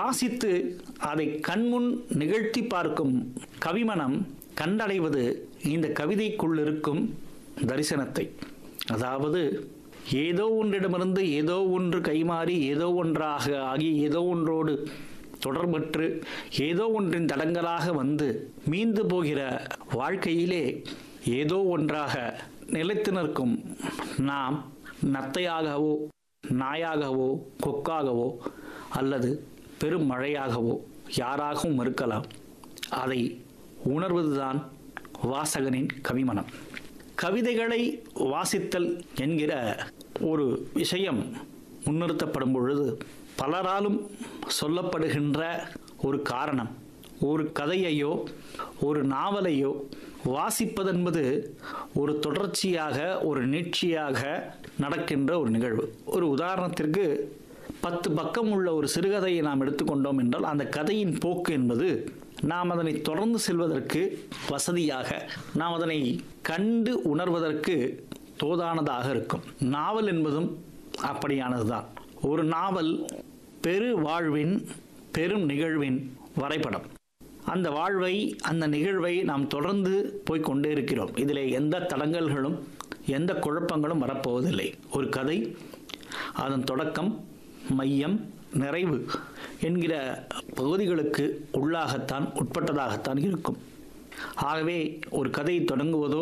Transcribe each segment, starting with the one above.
வாசித்து அதை கண்முன் நிகழ்த்தி பார்க்கும் கவிமனம் கண்டடைவது இந்த கவிதைக்குள் இருக்கும் தரிசனத்தை அதாவது ஏதோ ஒன்றிடமிருந்து ஏதோ ஒன்று கைமாறி ஏதோ ஒன்றாக ஆகி ஏதோ ஒன்றோடு தொடர்பற்று ஏதோ ஒன்றின் தடங்களாக வந்து மீந்து போகிற வாழ்க்கையிலே ஏதோ ஒன்றாக நிலைத்து நிற்கும் நாம் நத்தையாகவோ நாயாகவோ கொக்காகவோ அல்லது பெரும் மழையாகவோ யாராகவும் இருக்கலாம் அதை உணர்வதுதான் வாசகனின் கவிமனம் கவிதைகளை வாசித்தல் என்கிற ஒரு விஷயம் முன்னிறுத்தப்படும் பொழுது பலராலும் சொல்லப்படுகின்ற ஒரு காரணம் ஒரு கதையையோ ஒரு நாவலையோ வாசிப்பதென்பது ஒரு தொடர்ச்சியாக ஒரு நீட்சியாக நடக்கின்ற ஒரு நிகழ்வு ஒரு உதாரணத்திற்கு பத்து பக்கம் உள்ள ஒரு சிறுகதையை நாம் எடுத்துக்கொண்டோம் என்றால் அந்த கதையின் போக்கு என்பது நாம் அதனை தொடர்ந்து செல்வதற்கு வசதியாக நாம் அதனை கண்டு உணர்வதற்கு தோதானதாக இருக்கும் நாவல் என்பதும் அப்படியானதுதான் ஒரு நாவல் பெரு வாழ்வின் பெரும் நிகழ்வின் வரைபடம் அந்த வாழ்வை அந்த நிகழ்வை நாம் தொடர்ந்து போய் கொண்டே இருக்கிறோம் இதில் எந்த தடங்கல்களும் எந்த குழப்பங்களும் வரப்போவதில்லை ஒரு கதை அதன் தொடக்கம் மையம் நிறைவு என்கிற பகுதிகளுக்கு உள்ளாகத்தான் உட்பட்டதாகத்தான் இருக்கும் ஆகவே ஒரு கதையை தொடங்குவதோ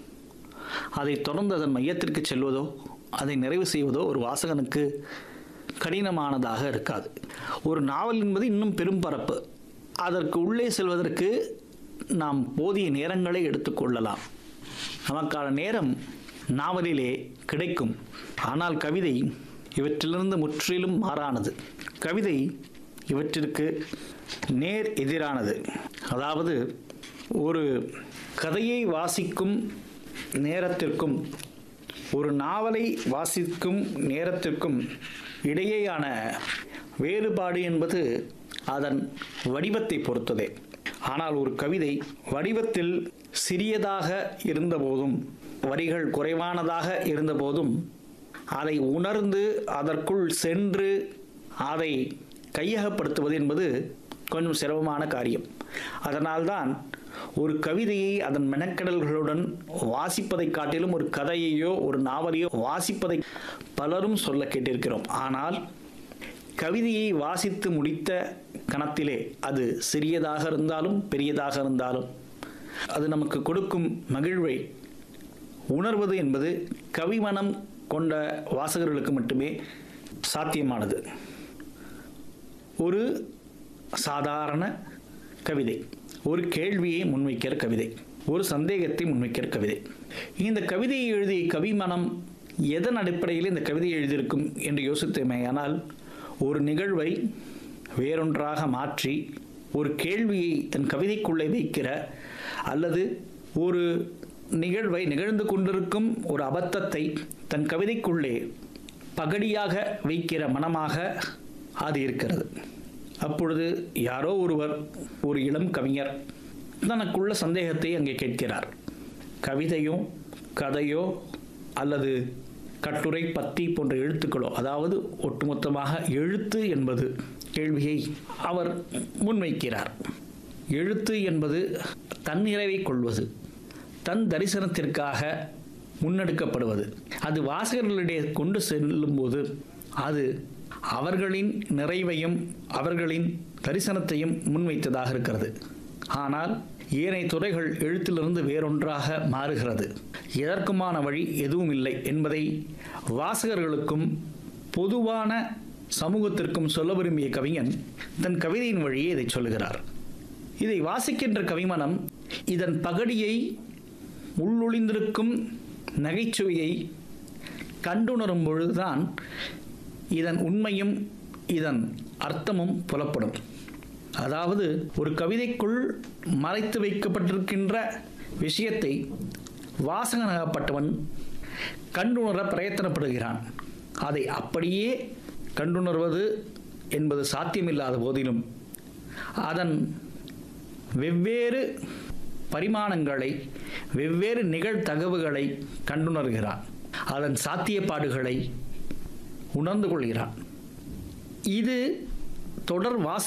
அதை தொடர்ந்து அதன் மையத்திற்கு செல்வதோ அதை நிறைவு செய்வதோ ஒரு வாசகனுக்கு கடினமானதாக இருக்காது ஒரு நாவல் என்பது இன்னும் பெரும் பரப்பு அதற்கு உள்ளே செல்வதற்கு நாம் போதிய நேரங்களை எடுத்துக்கொள்ளலாம் நமக்கான நேரம் நாவலிலே கிடைக்கும் ஆனால் கவிதை இவற்றிலிருந்து முற்றிலும் மாறானது கவிதை இவற்றிற்கு நேர் எதிரானது அதாவது ஒரு கதையை வாசிக்கும் நேரத்திற்கும் ஒரு நாவலை வாசிக்கும் நேரத்திற்கும் இடையேயான வேறுபாடு என்பது அதன் வடிவத்தை பொறுத்ததே ஆனால் ஒரு கவிதை வடிவத்தில் சிறியதாக இருந்தபோதும் வரிகள் குறைவானதாக இருந்தபோதும் அதை உணர்ந்து அதற்குள் சென்று அதை கையகப்படுத்துவது என்பது கொஞ்சம் சிரமமான காரியம் அதனால்தான் ஒரு கவிதையை அதன் மெனக்கடல்களுடன் வாசிப்பதை காட்டிலும் ஒரு கதையையோ ஒரு நாவலையோ வாசிப்பதை பலரும் சொல்ல கேட்டிருக்கிறோம் ஆனால் கவிதையை வாசித்து முடித்த கணத்திலே அது சிறியதாக இருந்தாலும் பெரியதாக இருந்தாலும் அது நமக்கு கொடுக்கும் மகிழ்வை உணர்வது என்பது கவிமனம் கொண்ட வாசகர்களுக்கு மட்டுமே சாத்தியமானது ஒரு சாதாரண கவிதை ஒரு கேள்வியை முன்வைக்கிற கவிதை ஒரு சந்தேகத்தை முன்வைக்கிற கவிதை இந்த கவிதையை எழுதிய கவிமனம் எதன் அடிப்படையில் இந்த கவிதையை எழுதியிருக்கும் என்று யோசித்தமையானால் ஒரு நிகழ்வை வேறொன்றாக மாற்றி ஒரு கேள்வியை தன் கவிதைக்குள்ளே வைக்கிற அல்லது ஒரு நிகழ்வை நிகழ்ந்து கொண்டிருக்கும் ஒரு அபத்தத்தை தன் கவிதைக்குள்ளே பகடியாக வைக்கிற மனமாக அது இருக்கிறது அப்பொழுது யாரோ ஒருவர் ஒரு இளம் கவிஞர் தனக்குள்ள சந்தேகத்தை அங்கே கேட்கிறார் கவிதையோ கதையோ அல்லது கட்டுரை பத்தி போன்ற எழுத்துக்களோ அதாவது ஒட்டுமொத்தமாக எழுத்து என்பது கேள்வியை அவர் முன்வைக்கிறார் எழுத்து என்பது தன்னிறைவை கொள்வது தன் தரிசனத்திற்காக முன்னெடுக்கப்படுவது அது வாசகர்களிடையே கொண்டு செல்லும்போது அது அவர்களின் நிறைவையும் அவர்களின் தரிசனத்தையும் முன்வைத்ததாக இருக்கிறது ஆனால் ஏனைய துறைகள் எழுத்திலிருந்து வேறொன்றாக மாறுகிறது எதற்குமான வழி எதுவும் இல்லை என்பதை வாசகர்களுக்கும் பொதுவான சமூகத்திற்கும் சொல்ல விரும்பிய கவிஞன் தன் கவிதையின் வழியே இதை சொல்லுகிறார் இதை வாசிக்கின்ற கவிமனம் இதன் பகடியை உள்ளொளிந்திருக்கும் நகைச்சுவையை கண்டுணரும் பொழுதுதான் இதன் உண்மையும் இதன் அர்த்தமும் புலப்படும் அதாவது ஒரு கவிதைக்குள் மறைத்து வைக்கப்பட்டிருக்கின்ற விஷயத்தை வாசகனாகப்பட்டவன் கண்டுணர பிரயத்தனப்படுகிறான் அதை அப்படியே கண்டுணர்வது என்பது சாத்தியமில்லாத போதிலும் அதன் வெவ்வேறு பரிமாணங்களை வெவ்வேறு நிகழ்தகவுகளை கண்டுணர்கிறான் அதன் சாத்தியப்பாடுகளை உணர்ந்து கொள்கிறான் இது தொடர் வாசி